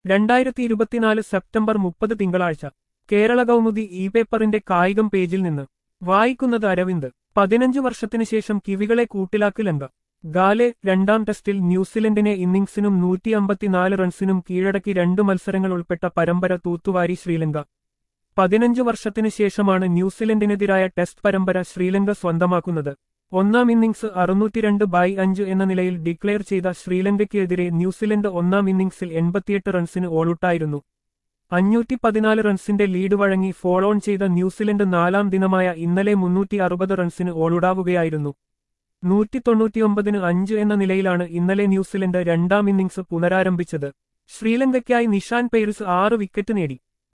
രണ്ടായിരത്തി ഇരുപത്തിനാല് സെപ്റ്റംബർ മുപ്പത് തിങ്കളാഴ്ച കേരള കൗമുദി ഇ പേപ്പറിന്റെ കായികം പേജിൽ നിന്ന് വായിക്കുന്നത് അരവിന്ദ് പതിനഞ്ച് വർഷത്തിനു ശേഷം കിവികളെ കൂട്ടിലാക്കി ലങ്ക ഗാലെ രണ്ടാം ടെസ്റ്റിൽ ന്യൂസിലൻഡിനെ ഇന്നിംഗ്സിനും നൂറ്റി അമ്പത്തിനാല് റൺസിനും കീഴടക്കി രണ്ടു മത്സരങ്ങൾ ഉൾപ്പെട്ട പരമ്പര തൂത്തുവാരി ശ്രീലങ്ക പതിനഞ്ചു വർഷത്തിനു ശേഷമാണ് ന്യൂസിലൻഡിനെതിരായ ടെസ്റ്റ് പരമ്പര ശ്രീലങ്ക സ്വന്തമാക്കുന്നത് ഒന്നാം ഇന്നിംഗ്സ് അറുന്നൂറ്റിരണ്ട് ബൈ അഞ്ച് എന്ന നിലയിൽ ഡിക്ലെയർ ചെയ്ത ശ്രീലങ്കയ്ക്കെതിരെ ന്യൂസിലൻഡ് ഒന്നാം ഇന്നിംഗ്സിൽ എൺപത്തിയെട്ട് റൺസിന് ഓളുട്ടായിരുന്നു അഞ്ഞൂറ്റി പതിനാല് റൺസിന്റെ ലീഡ് വഴങ്ങി ഫോൾ ഓൺ ചെയ്ത ന്യൂസിലൻഡ് നാലാം ദിനമായ ഇന്നലെ മുന്നൂറ്റി അറുപത് റൺസിന് ഓളുടാവുകയായിരുന്നു നൂറ്റി തൊണ്ണൂറ്റിയൊമ്പതിന് അഞ്ച് എന്ന നിലയിലാണ് ഇന്നലെ ന്യൂസിലൻഡ് രണ്ടാം ഇന്നിംഗ്സ് പുനരാരംഭിച്ചത് ശ്രീലങ്കയ്ക്കായി നിഷാൻ പെയ്റിസ് ആറ് വിക്കറ്റ് നേടി